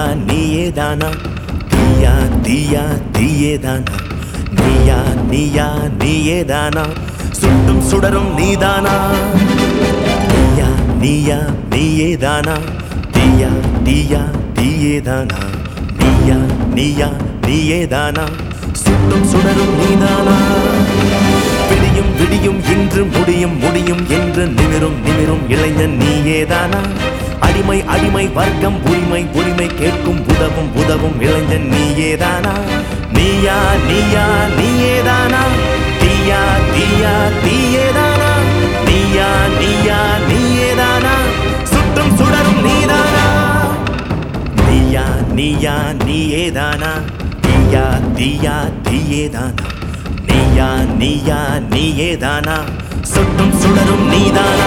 நீயேதானா தீயா தீயா தீயேதானா நீயா நீயா நீயேதானா சுட்டும் சுடரும் நீதானா நீயா நீயா நீயேதானா தீயா தீயா தீயேதானா நீயா நீயா நீயேதானா சுட்டும் சுடரும் நீதானா விடியும் விடியும் இன்று முடியும் முடியும் என்று நிமிரும் நிமிரும் இளைஞன் நீயேதானா அடிமை அடிமை வர்க்கம் உரிமை உரிமை கேட்கும் உதவும் உதவும் இளைஞன் நீயேதானா நீயா நீயா நீயேதானா தீயா தீயா தீயேதானா நீயா நீயா நீயேதானா சுட்டும் சுடரும் நீதானா நீயா நீயா நீயேதானா தீயா தீயா தீயேதானா நீயா நீயா நீயேதானா சுட்டும் சுடரும் நீதானா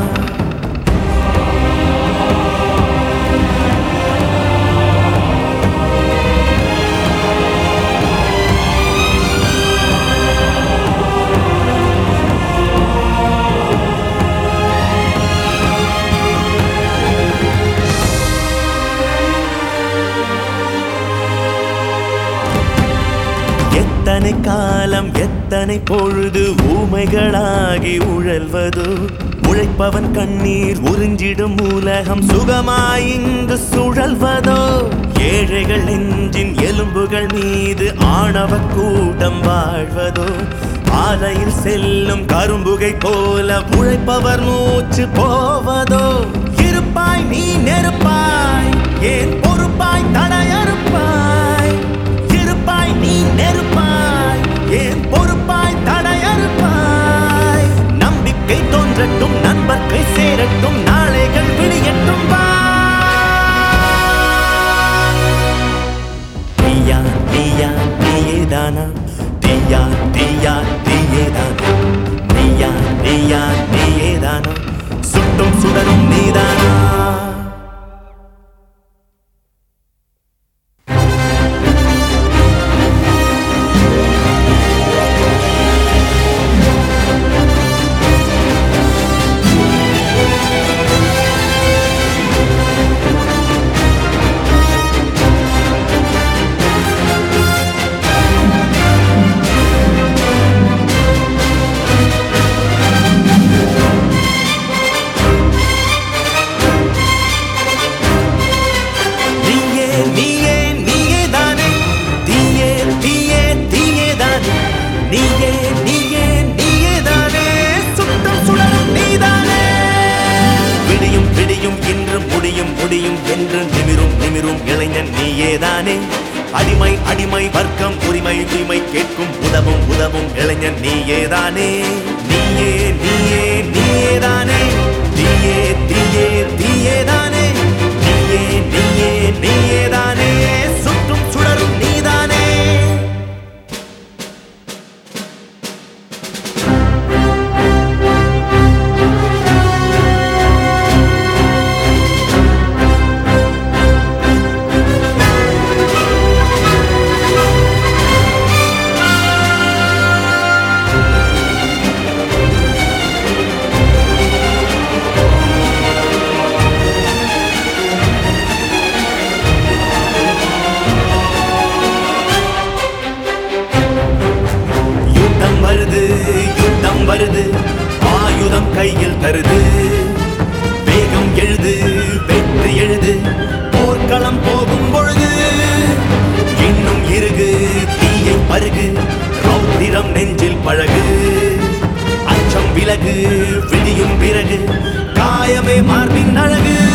எத்தனை காலம் எத்தனை பொழுது ஊமைகளாகி உழல்வதோ உழைப்பவன் கண்ணீர் உறிஞ்சிடும் உலகம் சுகமாய் இங்கு சுழல்வதோ ஏழைகள் நெஞ்சின் எலும்புகள் மீது ஆணவ கூட்டம் வாழ்வதோ ஆலையில் செல்லும் கரும்புகை போல உழைப்பவர் மூச்சு போவதோ இருப்பாய் நீ நெருப்பாய் ஏன் பொறுப்பாய் தடையறுப்பாய் இருப்பாய் நீ நெருப்பாய் ஏன் பொறுப்பாய் தடையறுப்பாய் நம்பிக்கை தோன்றட்டும் நண்பர்க்கை சேரட்டும் நாளைகள் விடியட்டும் வா நீயா நீயா நீயேதானா தீயா தீயா தீயேதானா நீயா நீயா நீயேதானா சுட்டும் சுடரும் நீதானா நீயே நீயே நீயே தானே தீயே தீயே தீயே தானே நீயே நீயே நீயே தானே சுட்டம் சுடரும் நீதானே விடியும் விடியும் இன்று முடியும் முடியும் என்று நிமிரும் நிமிரும் இளைஞன் நீயே தானே அடிமை அடிமை வர்க்கம் உரிமை உரிமை கேட்கும் உதவும் உதவும் இளைஞன் நீயே தானே நீயே நீயே நீயே தானே தீயே தீயே தீயே தானே நீயே நீயே நீயே தானே சுற்றும் சுடரும் நீதானே யுத்தம் வருது யுத்தம் வருது ஆயுதம் கையில் தருது வேகம் எழுது வெற்றி எழுது போர்க்களம் போகும் பொழுது இன்னும் இருகு தீயை பருகு ரௌத்திரம் நெஞ்சில் பழகு அச்சம் விலகு விடியும் பிறகு காயமே மார்பின் அழகு